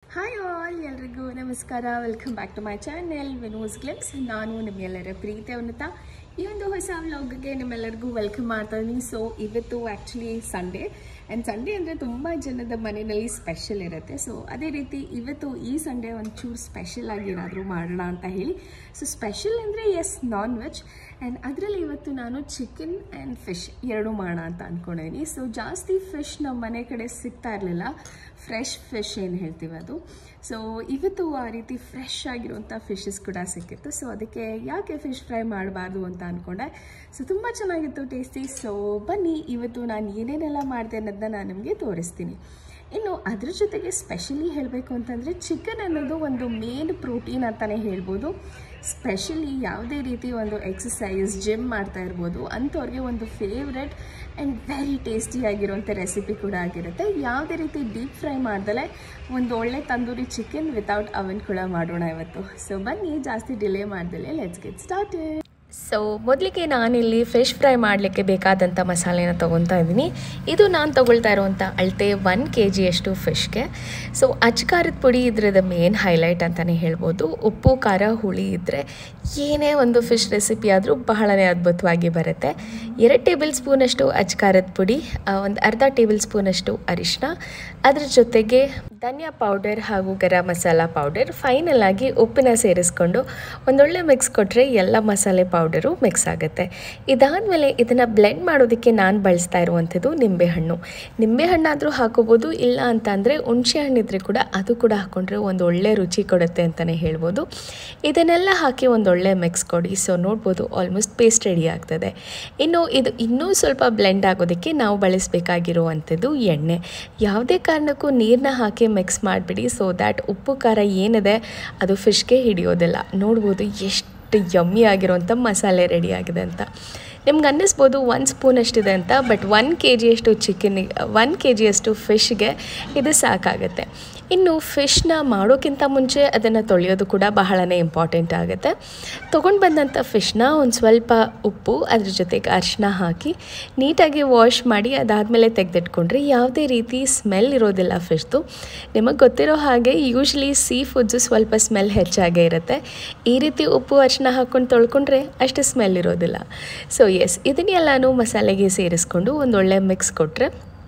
hi all ಎಲ್ರಿಗೂ ನಮಸ್ಕಾರ welcome back to my channel Vino's glimpse ನಾನು ನಿಮ್ಮೆಲ್ಲರ ಪ್ರೀತಿ ಉನ್ನತ ಈ ಒಂದು ಹೊಸ ವ್ಲಾಗ್ಗೆ ನಿಮ್ಮೆಲ್ಲರಿಗೂ ವೆಲ್ಕಮ್ ಮಾಡ್ತಾ ಇದ್ದೀನಿ ಸೊ ಇವತ್ತು ಆ್ಯಕ್ಚುಲಿ ಸಂಡೇ ಆ್ಯಂಡ್ ಸಂಡೇ ಅಂದರೆ ತುಂಬ ಜನದ ಮನೆಯಲ್ಲಿ ಸ್ಪೆಷಲ್ ಇರುತ್ತೆ ಸೊ ಅದೇ ರೀತಿ ಇವತ್ತು ಈ ಸಂಡೇ ಒಂಚೂರು ಸ್ಪೆಷಲ್ ಆಗಿ ಏನಾದರೂ ಮಾಡೋಣ ಅಂತ ಹೇಳಿ ಸೊ ಸ್ಪೆಷಲ್ ಅಂದರೆ ಎಸ್ ನಾನ್ ವೆಜ್ ಆ್ಯಂಡ್ ಅದರಲ್ಲಿ ಇವತ್ತು ನಾನು ಚಿಕನ್ ಆ್ಯಂಡ್ ಫಿಶ್ ಎರಡೂ ಮಾಡೋಣ ಅಂತ ಅಂದ್ಕೊಂಡಿದ್ದೀನಿ ಸೊ ಜಾಸ್ತಿ ಫಿಶ್ ನಮ್ಮ ಮನೆ ಕಡೆ ಸಿಗ್ತಾ ಇರಲಿಲ್ಲ ಫ್ರೆಶ್ ಫಿಶ್ ಏನು ಹೇಳ್ತೀವಿ ಅದು ಸೊ ಇವತ್ತು ಆ ರೀತಿ ಫ್ರೆಶ್ ಆಗಿರುವಂಥ ಫಿಶಸ್ ಕೂಡ ಸಿಕ್ಕಿತ್ತು ಸೊ ಅದಕ್ಕೆ ಯಾಕೆ ಫಿಶ್ ಫ್ರೈ ಮಾಡಬಾರ್ದು ಅಂತ ಅಂದ್ಕೊಂಡೆ ಸೊ ತುಂಬ ಚೆನ್ನಾಗಿತ್ತು ಟೇಸ್ಟಿ ಸೊ ಬನ್ನಿ ಇವತ್ತು ನಾನು ಏನೇನೆಲ್ಲ ಮಾಡಿದೆ ಅನ್ನೋದನ್ನ ನಾನು ನಿಮಗೆ ತೋರಿಸ್ತೀನಿ ಇನ್ನು ಅದ್ರ ಜೊತೆಗೆ ಸ್ಪೆಷಲಿ ಹೇಳಬೇಕು ಅಂತಂದರೆ ಚಿಕನ್ ಅನ್ನೋದು ಒಂದು ಮೇನ್ ಪ್ರೋಟೀನ್ ಅಂತಲೇ ಹೇಳ್ಬೋದು ಸ್ಪೆಷಲಿ ಯಾವುದೇ ರೀತಿ ಒಂದು ಎಕ್ಸಸೈಸ್ ಜಿಮ್ ಮಾಡ್ತಾ ಇರ್ಬೋದು ಅಂಥವ್ರಿಗೆ ಒಂದು ಫೇವ್ರೆಟ್ ಆ್ಯಂಡ್ ವೆರಿ ಟೇಸ್ಟಿ ಆಗಿರುವಂಥ ರೆಸಿಪಿ ಕೂಡ ಆಗಿರುತ್ತೆ ಯಾವುದೇ ರೀತಿ ಡೀಪ್ ಫ್ರೈ ಮಾಡ್ದಲೆ ಒಂದು ಒಳ್ಳೆ ತಂದೂರಿ ಚಿಕನ್ ವಿತೌಟ್ ಅವನ್ ಕೂಡ ಮಾಡೋಣ ಇವತ್ತು ಸೊ ಬನ್ನಿ ಜಾಸ್ತಿ ಡಿಲೇ ಮಾಡ್ದಲೆ ಲೆಟ್ಸ್ ಗೆಟ್ ಸ್ಟಾರ್ಟೆಡ್ ಸೊ ಮೊದಲಿಗೆ ನಾನಿಲ್ಲಿ ಫಿಶ್ ಫ್ರೈ ಮಾಡಲಿಕ್ಕೆ ಬೇಕಾದಂಥ ಮಸಾಲೆನ ತೊಗೊತಾ ಇದ್ದೀನಿ ಇದು ನಾನು ತೊಗೊಳ್ತಾ ಇರುವಂಥ ಅಳತೆ ಒನ್ ಕೆ ಜಿಯಷ್ಟು ಫಿಶ್ಗೆ ಸೊ ಅಚ್ಕಾರದ ಪುಡಿ ಇದ್ರದ್ದು ಮೇನ್ ಹೈಲೈಟ್ ಅಂತಲೇ ಹೇಳ್ಬೋದು ಉಪ್ಪು ಖಾರ ಹುಳಿ ಇದ್ದರೆ ಏನೇ ಒಂದು ಫಿಶ್ ರೆಸಿಪಿ ಆದರೂ ಬಹಳನೇ ಅದ್ಭುತವಾಗಿ ಬರುತ್ತೆ ಎರಡು ಟೇಬಲ್ ಸ್ಪೂನಷ್ಟು ಅಚ್ಕಾರದ ಪುಡಿ ಒಂದು ಅರ್ಧ ಟೇಬಲ್ ಸ್ಪೂನಷ್ಟು ಅರಿಶಿನ ಅದ್ರ ಜೊತೆಗೆ ಧನಿಯಾ ಪೌಡರ್ ಹಾಗೂ ಗರಂ ಮಸಾಲ ಪೌಡರ್ ಫೈನಲ್ ಆಗಿ ಉಪ್ಪನ್ನ ಸೇರಿಸ್ಕೊಂಡು ಒಂದೊಳ್ಳೆ ಮಿಕ್ಸ್ ಕೊಟ್ಟರೆ ಎಲ್ಲ ಮಸಾಲೆ ಪೌಡರು ಮಿಕ್ಸ್ ಆಗುತ್ತೆ ಇದಾದಮೇಲೆ ಇದನ್ನು ಬ್ಲೆಂಡ್ ಮಾಡೋದಕ್ಕೆ ನಾನು ಬಳಸ್ತಾ ಇರುವಂಥದ್ದು ನಿಂಬೆಹಣ್ಣು ನಿಂಬೆಹಣ್ಣಾದರೂ ಹಾಕೋಬೋದು ಇಲ್ಲ ಅಂತ ಅಂದರೆ ಹುಣಸೆ ಹಣ್ಣಿದ್ರೆ ಕೂಡ ಅದು ಕೂಡ ಹಾಕ್ಕೊಂಡ್ರೆ ಒಂದು ಒಳ್ಳೆ ರುಚಿ ಕೊಡುತ್ತೆ ಅಂತಲೇ ಹೇಳ್ಬೋದು ಇದನ್ನೆಲ್ಲ ಹಾಕಿ ಒಂದೊಳ್ಳೆ ಮಿಕ್ಸ್ ಕೊಡಿ ಸೊ ನೋಡ್ಬೋದು ಆಲ್ಮೋಸ್ಟ್ ಪೇಸ್ಟ್ ರೆಡಿ ಆಗ್ತದೆ ಇನ್ನು ಇದು ಇನ್ನೂ ಸ್ವಲ್ಪ ಬ್ಲೆಂಡ್ ಆಗೋದಕ್ಕೆ ನಾವು ಬಳಸಬೇಕಾಗಿರುವಂಥದ್ದು ಎಣ್ಣೆ ಯಾವುದೇ ಕಾರಣಕ್ಕೂ ನೀರನ್ನ ಹಾಕಿ ಮಿಕ್ಸ್ ಮಾಡಿಬಿಡಿ ಸೊ ದ್ಯಾಟ್ ಉಪ್ಪು ಖಾರ ಏನಿದೆ ಅದು ಫಿಶ್ಗೆ ಹಿಡಿಯೋದಿಲ್ಲ ನೋಡ್ಬೋದು ಎಷ್ಟು ಯಮ್ಮಿ ಆಗಿರೋಂಥ ಮಸಾಲೆ ರೆಡಿ ಆಗಿದೆ ಅಂತ ನಿಮ್ಗೆ ಅನ್ನಿಸ್ಬೋದು ಒಂದು ಸ್ಪೂನ್ ಅಷ್ಟಿದೆ ಅಂತ ಬಟ್ ಒನ್ ಕೆ ಜಿಯಷ್ಟು ಚಿಕನ್ನಿಗೆ ಒನ್ ಕೆ ಜಿಯಷ್ಟು ಫಿಶ್ಗೆ ಇದು ಸಾಕಾಗುತ್ತೆ ಇನ್ನು ಫಿಶ್ನ ಮಾಡೋಕ್ಕಿಂತ ಮುಂಚೆ ಅದನ್ನು ತೊಳೆಯೋದು ಕೂಡ ಬಹಳನೇ ಇಂಪಾರ್ಟೆಂಟ್ ಆಗುತ್ತೆ ತೊಗೊಂಡು ಬಂದಂಥ ಫಿಶ್ನ ಒಂದು ಸ್ವಲ್ಪ ಉಪ್ಪು ಅದ್ರ ಜೊತೆಗೆ ಅರಿಶಿನ ಹಾಕಿ ನೀಟಾಗಿ ವಾಶ್ ಮಾಡಿ ಅದಾದಮೇಲೆ ತೆಗೆದಿಟ್ಕೊಂಡ್ರೆ ಯಾವುದೇ ರೀತಿ ಸ್ಮೆಲ್ ಇರೋದಿಲ್ಲ ಫಿಶ್ದು ನಿಮಗೆ ಗೊತ್ತಿರೋ ಹಾಗೆ ಯೂಶ್ವಲಿ ಸೀ ಫುಡ್ಸು ಸ್ವಲ್ಪ ಸ್ಮೆಲ್ ಹೆಚ್ಚಾಗೇ ಇರುತ್ತೆ ಈ ರೀತಿ ಉಪ್ಪು ಅರಿಶಿನ ಹಾಕ್ಕೊಂಡು ತೊಳ್ಕೊಂಡ್ರೆ ಅಷ್ಟು ಸ್ಮೆಲ್ ಇರೋದಿಲ್ಲ ಸೊ ಎಸ್ ಇದನ್ನೆಲ್ಲನೂ ಮಸಾಲೆಗೆ ಸೇರಿಸ್ಕೊಂಡು ಒಂದೊಳ್ಳೆ ಮಿಕ್ಸ್ ಕೊಟ್ಟರೆ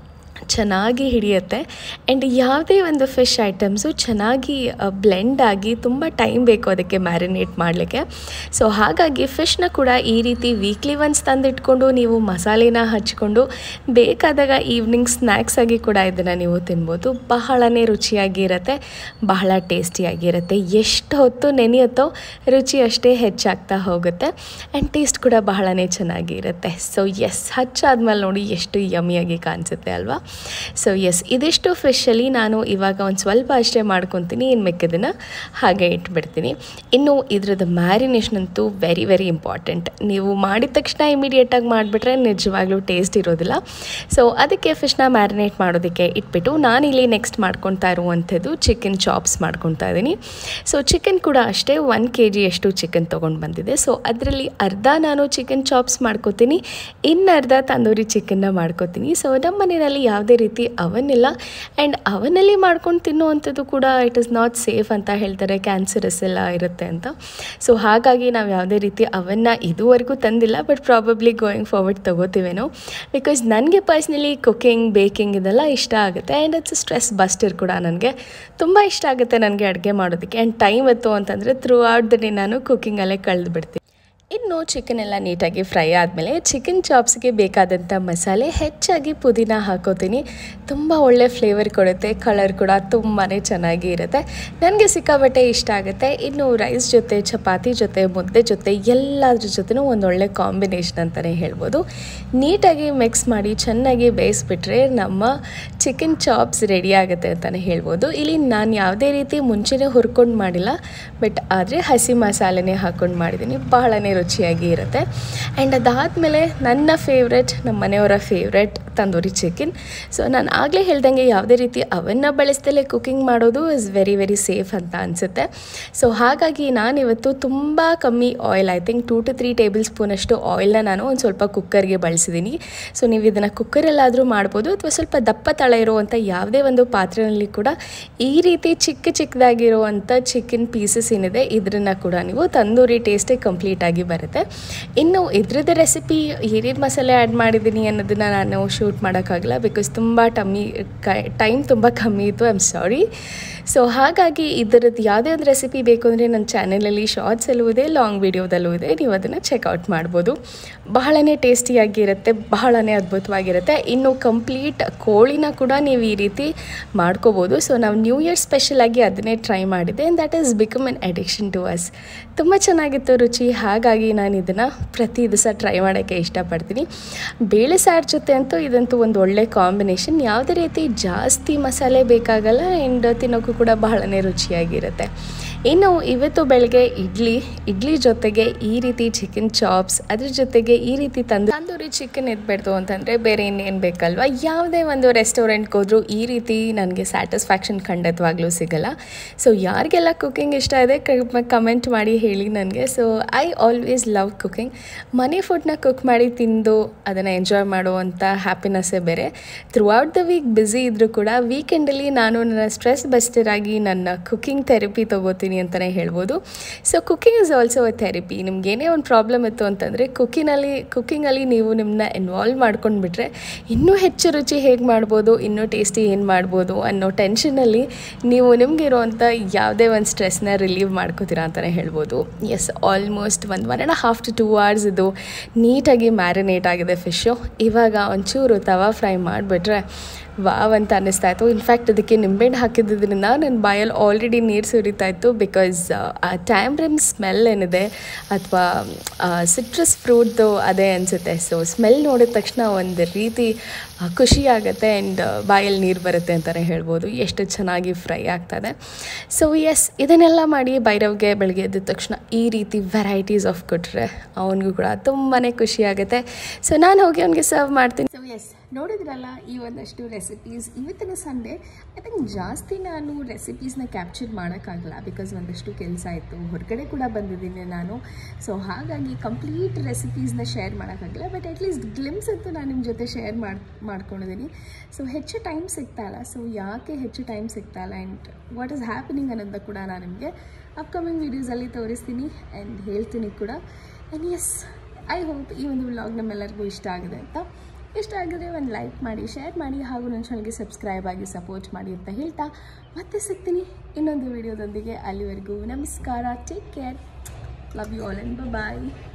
ಚೆನ್ನಾಗಿ ಹಿಡಿಯುತ್ತೆ ಆ್ಯಂಡ್ ಯಾವುದೇ ಒಂದು ಫಿಶ್ ಐಟಮ್ಸು ಚೆನ್ನಾಗಿ ಬ್ಲೆಂಡ್ ಆಗಿ ತುಂಬ ಟೈಮ್ ಬೇಕು ಅದಕ್ಕೆ ಮ್ಯಾರಿನೇಟ್ ಮಾಡಲಿಕ್ಕೆ ಸೊ ಹಾಗಾಗಿ ಫಿಶ್ನ ಕೂಡ ಈ ರೀತಿ ವೀಕ್ಲಿ ಒನ್ಸ್ ತಂದಿಟ್ಕೊಂಡು ನೀವು ಮಸಾಲೆನ ಹಚ್ಕೊಂಡು ಬೇಕಾದಾಗ ಈವ್ನಿಂಗ್ ಸ್ನ್ಯಾಕ್ಸ್ ಆಗಿ ಕೂಡ ಇದನ್ನು ನೀವು ತಿನ್ಬೋದು ಬಹಳನೇ ರುಚಿಯಾಗಿರುತ್ತೆ ಬಹಳ ಟೇಸ್ಟಿಯಾಗಿರುತ್ತೆ ಎಷ್ಟು ಹೊತ್ತು ನೆನೆಯುತ್ತೋ ರುಚಿ ಅಷ್ಟೇ ಹೆಚ್ಚಾಗ್ತಾ ಹೋಗುತ್ತೆ ಆ್ಯಂಡ್ ಟೇಸ್ಟ್ ಕೂಡ ಬಹಳನೇ ಚೆನ್ನಾಗಿರುತ್ತೆ ಸೊ ಎಸ್ ಹಚ್ಚಾದ್ಮೇಲೆ ನೋಡಿ ಎಷ್ಟು ಯಮಿಯಾಗಿ ಕಾಣಿಸುತ್ತೆ ಅಲ್ವಾ ಸೊ ಎಸ್ ಇದಿಷ್ಟು ಫಿಶಲ್ಲಿ ನಾನು ಇವಾಗ ಒಂದು ಸ್ವಲ್ಪ ಅಷ್ಟೇ ಮಾಡ್ಕೊತೀನಿ ಇನ್ನು ಮಿಕ್ಕಿದ್ದನ್ನು ಹಾಗೆ ಇಟ್ಬಿಡ್ತೀನಿ ಇನ್ನು ಇದ್ರದ್ದು ಮ್ಯಾರಿನೇಷನ್ ಅಂತೂ ವೆರಿ ವೆರಿ ಇಂಪಾರ್ಟೆಂಟ್ ನೀವು ಮಾಡಿದ ತಕ್ಷಣ ಇಮಿಡಿಯೇಟಾಗಿ ಮಾಡಿಬಿಟ್ರೆ ನಿಜವಾಗ್ಲೂ ಟೇಸ್ಟ್ ಇರೋದಿಲ್ಲ ಸೊ ಅದಕ್ಕೆ ಫಿಶ್ನ ಮ್ಯಾರಿನೇಟ್ ಮಾಡೋದಕ್ಕೆ ಇಟ್ಬಿಟ್ಟು ನಾನಿಲ್ಲಿ ನೆಕ್ಸ್ಟ್ ಮಾಡ್ಕೊತಾ ಇರುವಂಥದ್ದು ಚಿಕನ್ ಚಾಪ್ಸ್ ಮಾಡ್ಕೊತಾ ಇದ್ದೀನಿ ಸೊ ಚಿಕನ್ ಕೂಡ ಅಷ್ಟೇ ಒನ್ ಕೆ ಜಿಯಷ್ಟು ಚಿಕನ್ ತೊಗೊಂಡು ಬಂದಿದೆ ಸೊ ಅದರಲ್ಲಿ ಅರ್ಧ ನಾನು ಚಿಕನ್ ಚಾಪ್ಸ್ ಮಾಡ್ಕೋತೀನಿ ಇನ್ನು ಅರ್ಧ ತಂದೂರಿ ಚಿಕನ್ನ ಮಾಡ್ಕೋತೀನಿ ಸೊ ನಮ್ಮ ಮನೆಯಲ್ಲಿ ಯಾವುದೇ ರೀತಿ ಅವನ್ ಇಲ್ಲ ಆ್ಯಂಡ್ ಅವನಲ್ಲಿ ಮಾಡ್ಕೊಂಡು ತಿನ್ನುವಂಥದ್ದು ಕೂಡ ಇಟ್ ಇಸ್ ನಾಟ್ ಸೇಫ್ ಅಂತ ಹೇಳ್ತಾರೆ ಕ್ಯಾನ್ಸರಸ್ ಎಲ್ಲ ಇರುತ್ತೆ ಅಂತ ಸೊ ಹಾಗಾಗಿ ನಾವು ಯಾವುದೇ ರೀತಿ ಅವನ್ನ ಇದುವರೆಗೂ ತಂದಿಲ್ಲ ಬಟ್ ಪ್ರಾಬಬ್ಲಿ ಗೋಯಿಂಗ್ ಫಾರ್ವರ್ಡ್ ತೊಗೋತೀವೇನೋ ಬಿಕಾಸ್ ನನಗೆ ಪರ್ಸ್ನಲಿ ಕುಕ್ಕಿಂಗ್ ಬೇಕಿಂಗ್ ಇದೆಲ್ಲ ಇಷ್ಟ ಆಗುತ್ತೆ ಆ್ಯಂಡ್ ಇಟ್ಸ್ ಸ್ಟ್ರೆಸ್ ಬಸ್ಟರ್ ಕೂಡ ನನಗೆ ತುಂಬ ಇಷ್ಟ ಆಗುತ್ತೆ ನನಗೆ ಅಡುಗೆ ಮಾಡೋದಕ್ಕೆ ಆ್ಯಂಡ್ ಟೈಮ್ ಎತ್ತು ಅಂತಂದರೆ ಥ್ರೂ ಔಟ್ ದ ಡೇ ನಾನು ಕುಕ್ಕಿಂಗಲ್ಲೇ ಕಳೆದು ಬಿಡ್ತೀನಿ ಇನ್ನು ಚಿಕನ್ ಎಲ್ಲ ನೀಟಾಗಿ ಫ್ರೈ ಆದಮೇಲೆ ಚಿಕನ್ ಚಾಪ್ಸ್ಗೆ ಬೇಕಾದಂಥ ಮಸಾಲೆ ಹೆಚ್ಚಾಗಿ ಪುದೀನ ಹಾಕೋತೀನಿ ತುಂಬ ಒಳ್ಳೆ ಫ್ಲೇವರ್ ಕೊಡುತ್ತೆ ಕಲರ್ ಕೂಡ ತುಂಬಾ ಚೆನ್ನಾಗಿ ಇರುತ್ತೆ ನನಗೆ ಸಿಕ್ಕಾಬಟ್ಟೆ ಇಷ್ಟ ಆಗುತ್ತೆ ಇನ್ನು ರೈಸ್ ಜೊತೆ ಚಪಾತಿ ಜೊತೆ ಮುದ್ದೆ ಜೊತೆ ಎಲ್ಲದ್ರ ಜೊತೆನೂ ಒಂದೊಳ್ಳೆ ಕಾಂಬಿನೇಷನ್ ಅಂತಲೇ ಹೇಳ್ಬೋದು ನೀಟಾಗಿ ಮಿಕ್ಸ್ ಮಾಡಿ ಚೆನ್ನಾಗಿ ಬೇಯಿಸ್ಬಿಟ್ರೆ ನಮ್ಮ ಚಿಕನ್ ಚಾಪ್ಸ್ ರೆಡಿ ಆಗುತ್ತೆ ಅಂತಲೇ ಹೇಳ್ಬೋದು ಇಲ್ಲಿ ನಾನು ಯಾವುದೇ ರೀತಿ ಮುಂಚೆನೇ ಹುರ್ಕೊಂಡು ಮಾಡಿಲ್ಲ ಬಟ್ ಆದರೆ ಹಸಿ ಮಸಾಲೆನೇ ಹಾಕ್ಕೊಂಡು ಮಾಡಿದ್ದೀನಿ ಬಹಳನೇ ರುಚಿಯಾಗಿ ಇರುತ್ತೆ ಆ್ಯಂಡ್ ಅದಾದಮೇಲೆ ನನ್ನ ಫೇವ್ರೆಟ್ ನಮ್ಮ ಮನೆಯವರ ಫೇವ್ರೆಟ್ ತಂದೂರಿ ಚಿಕನ್ ಸೊ ನಾನು ಆಗಲೇ ಹೇಳ್ದಂಗೆ ಯಾವುದೇ ರೀತಿ ಅವನ್ನ ಬಳಸ್ದಲೇ ಕುಕಿಂಗ್ ಮಾಡೋದು ಇಸ್ ವೆರಿ ವೆರಿ ಸೇಫ್ ಅಂತ ಅನಿಸುತ್ತೆ ಸೊ ಹಾಗಾಗಿ ನಾನಿವತ್ತು ತುಂಬ ಕಮ್ಮಿ oil I think two to three table ಸ್ಪೂನಷ್ಟು ಆಯಿಲ್ನ ನಾನು ಒಂದು ಸ್ವಲ್ಪ ಕುಕ್ಕರ್ಗೆ ಬಳಸಿದ್ದೀನಿ ಸೊ ನೀವು ಇದನ್ನು ಕುಕ್ಕರಲ್ಲಾದರೂ ಮಾಡ್ಬೋದು ಅಥವಾ ಸ್ವಲ್ಪ ದಪ್ಪ ತಳ ಇರುವಂಥ ಯಾವುದೇ ಒಂದು ಪಾತ್ರೆಯಲ್ಲಿ ಕೂಡ ಈ ರೀತಿ ಚಿಕ್ಕ ಚಿಕ್ಕದಾಗಿರುವಂಥ ಚಿಕನ್ ಪೀಸಸ್ ಏನಿದೆ ಇದನ್ನು ಕೂಡ ನೀವು ತಂದೂರಿ ಟೇಸ್ಟೇ ಕಂಪ್ಲೀಟಾಗಿ ಬರುತ್ತೆ ಇನ್ನು ಇದ್ರದ್ದು ರೆಸಿಪಿ ಏನೇನು ಮಸಾಲೆ ಆ್ಯಡ್ ಮಾಡಿದ್ದೀನಿ ಅನ್ನೋದನ್ನು ನಾನು ಶೂಟ್ ಮಾಡೋಕ್ಕಾಗಲ್ಲ ಬಿಕಾಸ್ ತುಂಬ ಟಮ್ಮಿ ಟೈಮ್ ತುಂಬ ಕಮ್ಮಿ ಇತ್ತು ಐ ಆಮ್ ಸಾರಿ ಸೊ ಹಾಗಾಗಿ ಇದರದ್ದು ಯಾವುದೇ ಒಂದು ರೆಸಿಪಿ ಬೇಕು ಅಂದರೆ ನನ್ನ ಚಾನಲಲ್ಲಿ ಶಾರ್ಟ್ಸಲ್ಲೂ ಇದೆ ಲಾಂಗ್ ವೀಡಿಯೋದಲ್ಲೂ ಇದೆ ನೀವು ಅದನ್ನು ಚೆಕ್ಔಟ್ ಮಾಡ್ಬೋದು ಬಹಳನೇ ಟೇಸ್ಟಿಯಾಗಿರುತ್ತೆ ಬಹಳನೇ ಅದ್ಭುತವಾಗಿರುತ್ತೆ ಇನ್ನು ಕಂಪ್ಲೀಟ್ ಕೋಳಿನ ಕೂಡ ನೀವು ಈ ರೀತಿ ಮಾಡ್ಕೋಬೋದು ಸೊ ನಾವು ನ್ಯೂ ಇಯರ್ ಸ್ಪೆಷಲಾಗಿ ಅದನ್ನೇ ಟ್ರೈ ಮಾಡಿದೆ and that is become an addiction to us ತುಂಬ ಚೆನ್ನಾಗಿತ್ತು ರುಚಿ ಹಾಗಾಗಿ ನಾನು ಇದನ್ನು ಪ್ರತಿ ದಿವಸ ಟ್ರೈ ಮಾಡೋಕ್ಕೆ ಇಷ್ಟಪಡ್ತೀನಿ ಬೇಳೆ ಸಾರು ಜೊತೆ ಅಂತೂ ಇದಂತೂ ಒಂದು ಒಳ್ಳೆ ಕಾಂಬಿನೇಷನ್ ಯಾವುದೇ ರೀತಿ ಜಾಸ್ತಿ ಮಸಾಲೆ ಬೇಕಾಗಲ್ಲ ಆ್ಯಂಡ್ ತಿನ್ನೋಕ್ಕೂ ಕೂಡ ಬಹಳನೇ ರುಚಿಯಾಗಿರುತ್ತೆ ಇನ್ನು ಇವತ್ತು ಬೆಳಗ್ಗೆ ಇಡ್ಲಿ ಇಡ್ಲಿ ಜೊತೆಗೆ ಈ ರೀತಿ ಚಿಕನ್ ಚಾಪ್ಸ್ ಅದ್ರ ಜೊತೆಗೆ ಈ ರೀತಿ ತಂದು ತಂದೂರಿ ಚಿಕನ್ ಎದ್ಬಿಡ್ತು ಅಂತಂದರೆ ಬೇರೆ ಇನ್ನೇನು ಬೇಕಲ್ವ ಯಾವುದೇ ಒಂದು ರೆಸ್ಟೋರೆಂಟ್ಗೆ ಹೋದರೂ ಈ ರೀತಿ ನನಗೆ ಸ್ಯಾಟಿಸ್ಫ್ಯಾಕ್ಷನ್ ಖಂಡಿತವಾಗ್ಲೂ ಸಿಗಲ್ಲ ಸೊ ಯಾರಿಗೆಲ್ಲ ಕುಕಿಂಗ್ ಇಷ್ಟ ಇದೆ ಕಮೆಂಟ್ ಮಾಡಿ ಹೇಳಿ ನನಗೆ so I always love cooking ಮನೆ ಫುಡ್ನ ಕುಕ್ ಮಾಡಿ ತಿಂದು ಅದನ್ನು ಎಂಜಾಯ್ ಮಾಡುವಂಥ ಹ್ಯಾಪಿನೆಸ್ಸೇ ಬೇರೆ throughout the week busy ಇದ್ದರೂ ಕೂಡ ವೀಕೆಂಡಲ್ಲಿ ನಾನು ನನ್ನ ಸ್ಟ್ರೆಸ್ ಬಸ್ಟರ್ ಆಗಿ ನನ್ನ ಕುಕಿಂಗ್ ಥೆರಪಿ ತೊಗೋತೀನಿ ಅಂತಲೇ ಹೇಳ್ಬೋದು so cooking is also a therapy ನಿಮ್ಗೆ ಏನೇ ಒಂದು ಪ್ರಾಬ್ಲಮ್ ಇತ್ತು ಅಂತಂದರೆ ಕುಕ್ಕಿನಲ್ಲಿ ಕುಕ್ಕಿಂಗಲ್ಲಿ ನೀವು ನಿಮ್ಮನ್ನ ಇನ್ವಾಲ್ವ್ ಮಾಡ್ಕೊಂಡ್ಬಿಟ್ರೆ ಇನ್ನೂ ಹೆಚ್ಚು ರುಚಿ ಹೇಗೆ ಮಾಡ್ಬೋದು ಇನ್ನೂ ಟೇಸ್ಟಿ ಏನು ಮಾಡ್ಬೋದು ಅನ್ನೋ ಟೆನ್ಷನಲ್ಲಿ ನೀವು ನಿಮಗಿರುವಂಥ ಯಾವುದೇ ಒಂದು ಸ್ಟ್ರೆಸ್ನ ರಿಲೀವ್ ಮಾಡ್ಕೋತೀರಾ ಅಂತಲೇ ಹೇಳ್ಬೋದು ಎಸ್ ಆಲ್ಮೋಸ್ಟ್ ಒಂದು one and half to two hours ಇದು ನೀಟಾಗಿ ಮ್ಯಾರಿನೇಟ್ ಆಗಿದೆ ಫಿಶ್ಶು ಇವಾಗ ಒಂಚೂರು ತವಾ ಫ್ರೈ ಮಾಡಿಬಿಟ್ರೆ ವಾವ್ ಅಂತ ಅನ್ನಿಸ್ತಾ ಇತ್ತು ಇನ್ಫ್ಯಾಕ್ಟ್ ಅದಕ್ಕೆ ನಿಂಬೆಹಣ್ಣು ಹಾಕಿದ್ದರಿಂದ ನನ್ನ ಬಾಯಲ್ಲಿ ಆಲ್ರೆಡಿ ನೀರು ಸುರಿತಾ ಇತ್ತು ಬಿಕಾಸ್ ಆ ಟ್ಯಾಮ್ರಿಮ್ ಸ್ಮೆಲ್ ಏನಿದೆ ಅಥವಾ ಸಿಟ್ರಸ್ ಫ್ರೂಟ್ದು ಅದೇ ಅನಿಸುತ್ತೆ ಸೊ ಸ್ಮೆಲ್ ನೋಡಿದ ತಕ್ಷಣ ಒಂದು ರೀತಿ ಖುಷಿ ಆಗುತ್ತೆ ಆ್ಯಂಡ್ ಬಾಯಲ್ಲಿ ನೀರು ಬರುತ್ತೆ ಅಂತಲೇ ಹೇಳ್ಬೋದು ಎಷ್ಟು ಚೆನ್ನಾಗಿ ಫ್ರೈ ಆಗ್ತದೆ ಸೊ ಎಸ್ ಇದನ್ನೆಲ್ಲ ಮಾಡಿ ಭೈರವ್ಗೆ ಬೆಳಗ್ಗೆ ಎದ್ದ ತಕ್ಷಣ ಈ ರೀತಿ ವೆರೈಟೀಸ್ ಆಫ್ ಕೊಟ್ಟರೆ ಅವನಿಗೂ ಕೂಡ ತುಂಬಾ ಖುಷಿ ಆಗುತ್ತೆ ಸೊ ನಾನು ಹೋಗಿ ಅವನಿಗೆ ಸರ್ವ್ ಮಾಡ್ತೀನಿ ಸೊ ಎಸ್ ನೋಡಿದ್ರಲ್ಲ ಈ ಒಂದಷ್ಟು ರೆಸಿಪೀಸ್ ಇವತ್ತಿನ ಸಂಡೇ ಐ ಥಿಂಕ್ ಜಾಸ್ತಿ ನಾನು ರೆಸಿಪೀಸ್ನ ಕ್ಯಾಪ್ಚರ್ ಮಾಡೋಕ್ಕಾಗಲ್ಲ ಬಿಕಾಸ್ ಒಂದಷ್ಟು ಕೆಲಸ ಇತ್ತು ಹೊರಗಡೆ ಕೂಡ ಬಂದಿದ್ದೀನಿ ನಾನು ಸೊ ಹಾಗಾಗಿ ಕಂಪ್ಲೀಟ್ ರೆಸಿಪೀಸ್ನ ಶೇರ್ ಮಾಡೋಕ್ಕಾಗಲ್ಲ ಬಟ್ ಅಟ್ಲೀಸ್ಟ್ ಗ್ಲಿಮ್ಸ್ ಅಂತೂ ನಾನು ನಿಮ್ಮ ಜೊತೆ ಶೇರ್ ಮಾಡಿ ಮಾಡ್ಕೊಂಡಿದ್ದೀನಿ ಸೊ ಹೆಚ್ಚು ಟೈಮ್ ಸಿಗ್ತಾ ಇಲ್ಲ ಸೊ ಯಾಕೆ ಹೆಚ್ಚು ಟೈಮ್ ಸಿಗ್ತಾ ಇಲ್ಲ ಆ್ಯಂಡ್ ವಾಟ್ ಈಸ್ ಹ್ಯಾಪನಿಂಗ್ ಅನ್ನೋದು ಕೂಡ ನಾನು ನಿಮಗೆ ಅಪ್ಕಮಿಂಗ್ ವೀಡಿಯೋಸಲ್ಲಿ ತೋರಿಸ್ತೀನಿ ಆ್ಯಂಡ್ ಹೇಳ್ತೀನಿ ಕೂಡ ಆ್ಯಂಡ್ ಎಸ್ ಐ ಹೋಪ್ ಈ ಒಂದು ವ್ಲಾಗ್ ನಮ್ಮೆಲ್ಲರಿಗೂ ಇಷ್ಟ ಆಗಿದೆ ಅಂತ ಇಷ್ಟ ಆಗಿದ್ರೆ ಒಂದು ಲೈಕ್ ಮಾಡಿ ಶೇರ್ ಮಾಡಿ ಹಾಗೂ ನನ್ನ ಚಾನಲ್ಗೆ ಸಬ್ಸ್ಕ್ರೈಬ್ ಆಗಿ ಸಪೋರ್ಟ್ ಮಾಡಿ ಅಂತ ಹೇಳ್ತಾ ಮತ್ತೆ ಸಿಗ್ತೀನಿ ಇನ್ನೊಂದು ವಿಡಿಯೋದೊಂದಿಗೆ ಅಲ್ಲಿವರೆಗೂ ನಮಸ್ಕಾರ take care love you all and bye